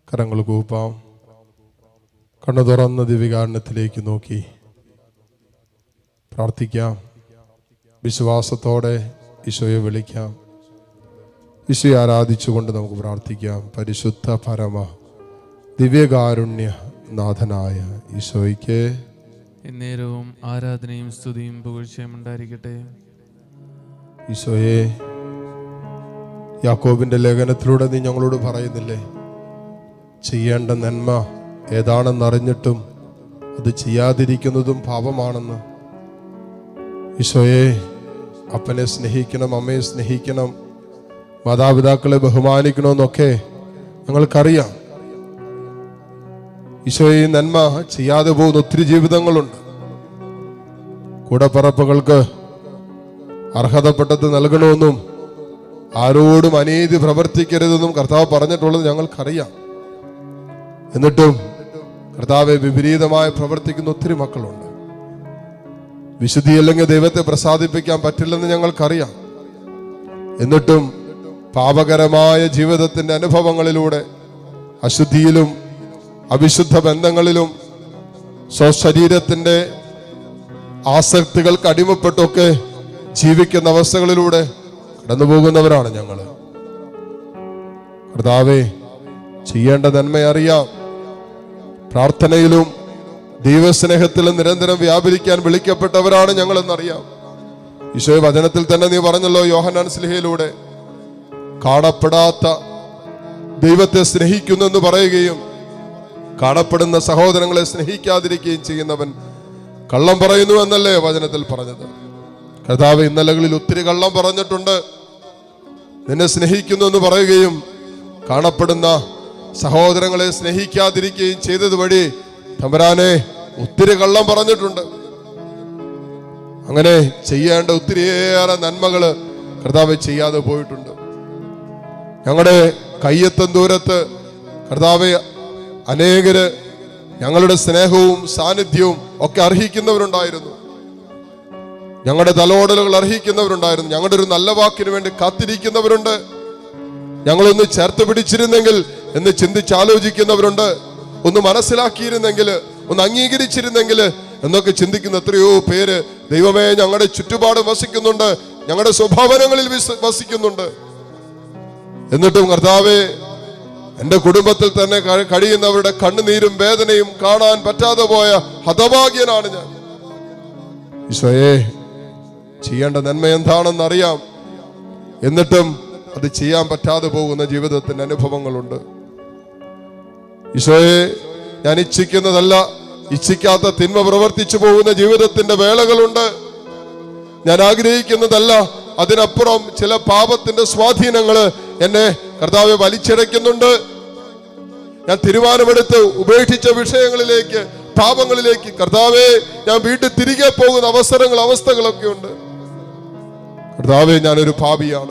കരങ്ങൾ കൂപ്പാം കണ്ണു തുറന്ന ദിവികാരണത്തിലേക്ക് നോക്കി പ്രാർത്ഥിക്കാം വിശ്വാസത്തോടെ ഈശോയെ വിളിക്കാം ഈശോയെ ആരാധിച്ചുകൊണ്ട് നമുക്ക് പ്രാർത്ഥിക്കാം പരിശുദ്ധ പരമ ദിവ്യകാരുണ്യ നാഥനായ ഈശോയ്ക്ക് എന്നേരവും ആരാധനയും സ്തുതിയും പുകഴ്ചയും ഉണ്ടായിരിക്കട്ടെ ഈശോയെ യാക്കോബിന്റെ ലേഖനത്തിലൂടെ നീ ഞങ്ങളോട് പറയുന്നില്ലേ ചെയ്യേണ്ട നന്മ ഏതാണെന്നറിഞ്ഞിട്ടും അത് ചെയ്യാതിരിക്കുന്നതും പാപമാണെന്ന് ഈശോയെ അപ്പനെ സ്നേഹിക്കണം അമ്മയെ സ്നേഹിക്കണം മാതാപിതാക്കളെ ബഹുമാനിക്കണമെന്നൊക്കെ ഞങ്ങൾക്കറിയാം ഈശോയെ ഈ നന്മ ചെയ്യാതെ പോകുന്ന ഒത്തിരി ജീവിതങ്ങളുണ്ട് കൂടപ്പറപ്പുകൾക്ക് അർഹതപ്പെട്ടത് നൽകണമെന്നും ആരോടും അനീതി പ്രവർത്തിക്കരുതെന്നും കർത്താവ് പറഞ്ഞിട്ടുള്ളത് ഞങ്ങൾക്കറിയാം എന്നിട്ടും കർത്താവെ വിപരീതമായി പ്രവർത്തിക്കുന്ന ഒത്തിരി മക്കളുണ്ട് വിശുദ്ധിയല്ലെങ്കിൽ ദൈവത്തെ പ്രസാദിപ്പിക്കാൻ പറ്റില്ലെന്ന് ഞങ്ങൾക്കറിയാം എന്നിട്ടും പാപകരമായ ജീവിതത്തിന്റെ അനുഭവങ്ങളിലൂടെ അശുദ്ധിയിലും അവിശുദ്ധ ബന്ധങ്ങളിലും സ്വശരീരത്തിന്റെ ആസക്തികൾക്ക് അടിമപ്പെട്ടൊക്കെ ജീവിക്കുന്ന അവസ്ഥകളിലൂടെ കടന്നു പോകുന്നവരാണ് ഞങ്ങൾ കർത്താവെ ചെയ്യേണ്ട നന്മ അറിയാം പ്രാർത്ഥനയിലും ദൈവസ്നേഹത്തിലും നിരന്തരം വ്യാപരിക്കാൻ വിളിക്കപ്പെട്ടവരാണ് ഞങ്ങളെന്നറിയാം ഈശോയെ വചനത്തിൽ തന്നെ നീ പറഞ്ഞല്ലോ യോഹനാൻ സ്ലിഹയിലൂടെ കാണപ്പെടാത്ത ദൈവത്തെ സ്നേഹിക്കുന്നെന്ന് പറയുകയും കാണപ്പെടുന്ന സഹോദരങ്ങളെ സ്നേഹിക്കാതിരിക്കുകയും ചെയ്യുന്നവൻ കള്ളം പറയുന്നു എന്നല്ലേ വചനത്തിൽ പറഞ്ഞത് കർത്താവ് ഇന്നലകളിൽ ഒത്തിരി കള്ളം പറഞ്ഞിട്ടുണ്ട് നിന്നെ സ്നേഹിക്കുന്നു എന്ന് പറയുകയും കാണപ്പെടുന്ന സഹോദരങ്ങളെ സ്നേഹിക്കാതിരിക്കുകയും ചെയ്തത് വഴി തമ്പരാനെ ഒത്തിരി കള്ളം പറഞ്ഞിട്ടുണ്ട് അങ്ങനെ ചെയ്യേണ്ട ഒത്തിരിയേറെ നന്മകള് കർത്താവ് ചെയ്യാതെ പോയിട്ടുണ്ട് ഞങ്ങളുടെ കയ്യെത്തും ദൂരത്ത് കർത്താവെ അനേകര് ഞങ്ങളുടെ സ്നേഹവും സാന്നിധ്യവും ഒക്കെ അർഹിക്കുന്നവരുണ്ടായിരുന്നു ഞങ്ങളുടെ തലോടലുകൾ അർഹിക്കുന്നവരുണ്ടായിരുന്നു ഞങ്ങളുടെ ഒരു നല്ല വാക്കിന് വേണ്ടി കാത്തിരിക്കുന്നവരുണ്ട് ഞങ്ങളൊന്ന് ചേർത്ത് പിടിച്ചിരുന്നെങ്കിൽ എന്ന് ചിന്തിച്ചാലോചിക്കുന്നവരുണ്ട് ഒന്ന് മനസ്സിലാക്കിയിരുന്നെങ്കിൽ ഒന്ന് അംഗീകരിച്ചിരുന്നെങ്കിൽ എന്നൊക്കെ ചിന്തിക്കുന്ന എത്രയോ പേര് ദൈവമേ ഞങ്ങളുടെ ചുറ്റുപാട് വസിക്കുന്നുണ്ട് ഞങ്ങളുടെ സ്വഭാവനങ്ങളിൽ വിസ്- വസിക്കുന്നുണ്ട് എന്നിട്ടും കർത്താവെ എന്റെ കുടുംബത്തിൽ തന്നെ കഴി- കഴിയുന്നവരുടെ കണ്ണുനീരും വേദനയും കാണാൻ പറ്റാതെ പോയ ഹതഭാഗ്യനാണ് ഞാൻ ഈശോയെ ചെയ്യേണ്ട നന്മ എന്താണെന്ന് അറിയാം എന്നിട്ടും അത് ചെയ്യാൻ പറ്റാതെ പോകുന്ന ജീവിതത്തിന്റെ അനുഭവങ്ങളുണ്ട് ഈശോയെ ഞാൻ ഇച്ഛിക്കുന്നതല്ല ഇച്ഛിക്കാത്ത തിന്മ പ്രവർത്തിച്ചു പോകുന്ന ജീവിതത്തിന്റെ വേളകളുണ്ട് ഞാൻ ആഗ്രഹിക്കുന്നതല്ല അതിനപ്പുറം ചില പാപത്തിന്റെ സ്വാധീനങ്ങള് എന്നെ കർത്താവെ വലിച്ചിഴയ്ക്കുന്നുണ്ട് ഞാൻ തീരുമാനമെടുത്ത് ഉപേക്ഷിച്ച വിഷയങ്ങളിലേക്ക് പാപങ്ങളിലേക്ക് കർത്താവെ ഞാൻ വീട്ടിൽ തിരികെ പോകുന്ന അവസരങ്ങൾ അവസ്ഥകളൊക്കെ ഉണ്ട് കർത്താവെ ഞാനൊരു പാപിയാണ്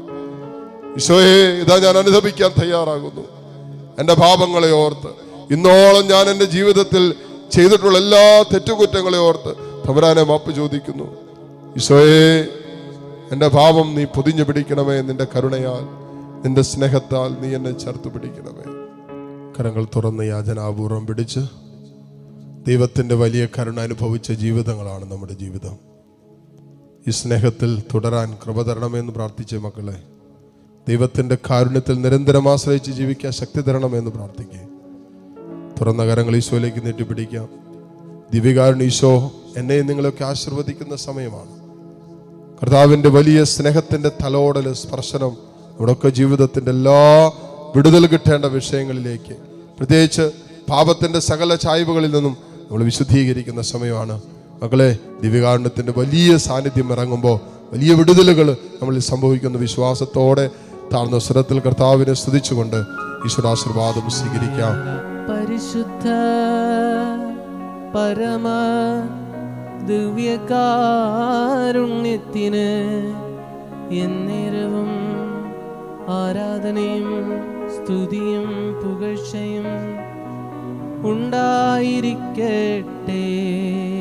ഈശോയെ ഇതാ ഞാൻ അനുഭവിക്കാൻ തയ്യാറാകുന്നു എൻ്റെ പാപങ്ങളെ ഓർത്ത് ഇന്നോളം ഞാൻ എൻ്റെ ജീവിതത്തിൽ ചെയ്തിട്ടുള്ള എല്ലാ തെറ്റുകുറ്റങ്ങളെ ഓർത്ത് തമ്പുരാനെ മാപ്പ് ചോദിക്കുന്നു ഈശോയെ എൻ്റെ പാപം നീ പൊതിഞ്ഞു പിടിക്കണമേ നിന്റെ കരുണയാൽ നിന്റെ സ്നേഹത്താൽ നീ എന്നെ ചേർത്ത് പിടിക്കണമേ കരങ്ങൾ തുറന്ന് യാചനാപൂർവം പിടിച്ച് ദൈവത്തിൻ്റെ വലിയ കരുണ അനുഭവിച്ച ജീവിതങ്ങളാണ് നമ്മുടെ ജീവിതം ഈ സ്നേഹത്തിൽ തുടരാൻ കൃപ തരണമെന്ന് പ്രാർത്ഥിച്ച മക്കളെ ദൈവത്തിൻ്റെ കാരുണ്യത്തിൽ നിരന്തരം ആശ്രയിച്ച് ജീവിക്കാൻ ശക്തി തരണമെന്ന് പ്രാർത്ഥിക്കുക തുറന്ന കരങ്ങൾ ഈശോയിലേക്ക് നീട്ടിപ്പിടിക്കാം ദിവ്യകാരുണ്യ ഈശോ എന്നെയും നിങ്ങളൊക്കെ ആശീർവദിക്കുന്ന സമയമാണ് കർത്താവിൻ്റെ വലിയ സ്നേഹത്തിൻ്റെ തലോടൽ സ്പർശനം നമ്മുടെയൊക്കെ ജീവിതത്തിൻ്റെ എല്ലാ വിടുതൽ കിട്ടേണ്ട വിഷയങ്ങളിലേക്ക് പ്രത്യേകിച്ച് പാപത്തിൻ്റെ സകല ചായ്വുകളിൽ നിന്നും നമ്മൾ വിശുദ്ധീകരിക്കുന്ന സമയമാണ് മക്കളെ ദിവ്യകാരുണ്യത്തിൻ്റെ വലിയ സാന്നിധ്യം ഇറങ്ങുമ്പോൾ വലിയ വിടുതലുകൾ നമ്മളിൽ സംഭവിക്കുന്ന വിശ്വാസത്തോടെ താഴ്ന്ന സ്വരത്തിൽ കർത്താവിനെ സ്തുതിച്ചുകൊണ്ട് ഈശ്വരാശീർവാദം സ്വീകരിക്കാം പരിശുദ്ധ പരമ ദിവ്യകാരുണ്യത്തിന് എന്നേരവും ആരാധനയും സ്തുതിയും പുകഴ്ചയും ഉണ്ടായിരിക്കട്ടെ